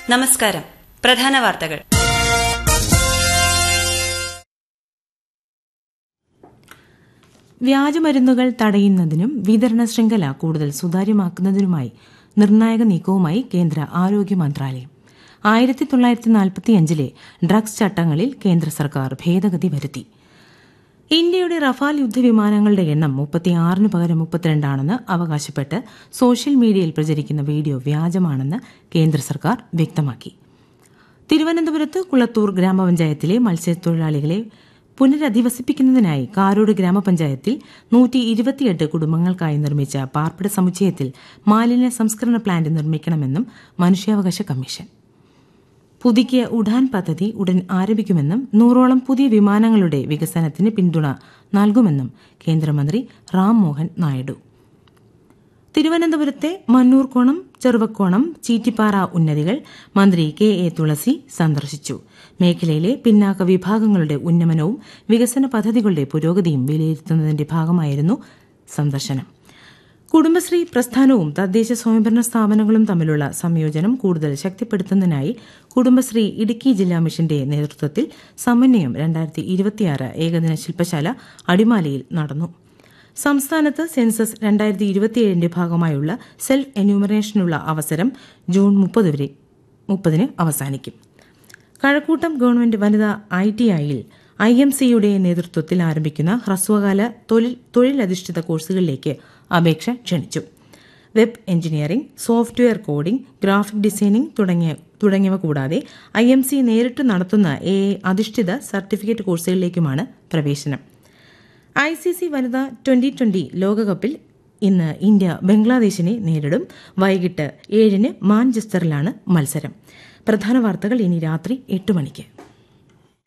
നമസ്കാരം പ്രധാന വാർത്തകൾ വ്യാജമരുന്നുകൾ തടയുന്നതിനും വിതരണ ശൃംഖല കൂടുതൽ സുതാര്യമാക്കുന്നതിനുമായി നിർണായക നീക്കവുമായി കേന്ദ്ര ആരോഗ്യ മന്ത്രാലയം ആയിരത്തി തൊള്ളായിരത്തി നാൽപ്പത്തിയഞ്ചിലെ ഡ്രഗ്സ് ചട്ടങ്ങളിൽ കേന്ദ്ര സർക്കാർ ഭേദഗതി വരുത്തി ഇന്ത്യയുടെ റഫാൽ യുദ്ധവിമാനങ്ങളുടെ എണ്ണം മുപ്പത്തിയാറിന് പകരം മുപ്പത്തിരണ്ടാണെന്ന് അവകാശപ്പെട്ട് സോഷ്യൽ മീഡിയയിൽ പ്രചരിക്കുന്ന വീഡിയോ വ്യാജമാണെന്ന് കേന്ദ്ര സർക്കാർ വ്യക്തമാക്കി തിരുവനന്തപുരത്ത് കുളത്തൂർ ഗ്രാമപഞ്ചായത്തിലെ മത്സ്യത്തൊഴിലാളികളെ പുനരധിവസിപ്പിക്കുന്നതിനായി കാരോട് ഗ്രാമപഞ്ചായത്തിൽ നൂറ്റി ഇരുപത്തിയെട്ട് കുടുംബങ്ങൾക്കായി നിർമ്മിച്ച പാർപ്പിട സമുച്ചയത്തിൽ മാലിന്യ സംസ്കരണ പ്ലാന്റ് നിർമ്മിക്കണമെന്നും മനുഷ്യാവകാശ കമ്മീഷൻ പുതുക്കിയ ഉഡാൻ പദ്ധതി ഉടൻ ആരംഭിക്കുമെന്നും നൂറോളം പുതിയ വിമാനങ്ങളുടെ വികസനത്തിന് പിന്തുണ നൽകുമെന്നും കേന്ദ്രമന്ത്രി റാം മോഹൻ നായിഡു തിരുവനന്തപുരത്തെ മണ്ണൂർക്കോണം ചെറുവക്കോണം ചീറ്റിപ്പാറ ഉന്നതികൾ മന്ത്രി കെ എ തുളസി സന്ദർശിച്ചു മേഖലയിലെ പിന്നാക്ക വിഭാഗങ്ങളുടെ ഉന്നമനവും വികസന പദ്ധതികളുടെ പുരോഗതിയും വിലയിരുത്തുന്നതിന്റെ ഭാഗമായിരുന്നു സന്ദർശനം കുടുംബശ്രീ പ്രസ്ഥാനവും തദ്ദേശ സ്വയംഭരണ സ്ഥാപനങ്ങളും തമ്മിലുള്ള സംയോജനം കൂടുതൽ ശക്തിപ്പെടുത്തുന്നതിനായി കുടുംബശ്രീ ഇടുക്കി ജില്ലാ മിഷന്റെ നേതൃത്വത്തിൽ സമന്വയം രണ്ടായിരത്തി ഇരുപത്തിയാറ് ഏകദിന ശില്പശാല അടിമാലിയിൽ നടന്നു സംസ്ഥാനത്ത് സെൻസസ് രണ്ടായിരത്തി ഇരുപത്തിയേഴിന്റെ ഭാഗമായുള്ള സെൽഫ് എന്യൂമറേഷനുള്ള അവസരം ജൂൺ മുപ്പത് വരെ മുപ്പതിന് അവസാനിക്കും കഴക്കൂട്ടം ഗവൺമെന്റ് വനിതാ ഐ ടി ഐയിൽ ഐ എം സിയുടെ നേതൃത്വത്തിൽ ആരംഭിക്കുന്ന ഹ്രസ്വകാല തൊഴിൽ തൊഴിലധിഷ്ഠിത കോഴ്സുകളിലേക്ക് അപേക്ഷ ക്ഷണിച്ചു web engineering software coding graphic designing തുടങ്ങിയ തുടങ്ങിയവ കൂടാതെ ഐ എം സി നേരിട്ട് നടത്തുന്ന എ അധിഷ്ഠിത സർട്ടിഫിക്കറ്റ് കോഴ്സുകളിലേക്കുമാണ് പ്രവേശനം ഐ സി സി വനിതാ ട്വന്റി ട്വന്റി ലോകകപ്പിൽ ഇന്ന് ഇന്ത്യ ബംഗ്ലാദേശിനെ നേരിടും വൈകിട്ട് ഏഴിന് മാഞ്ചസ്റ്ററിലാണ് മത്സരം പ്രധാന വാർത്തകൾ ഇനി രാത്രി എട്ട് മണിക്ക്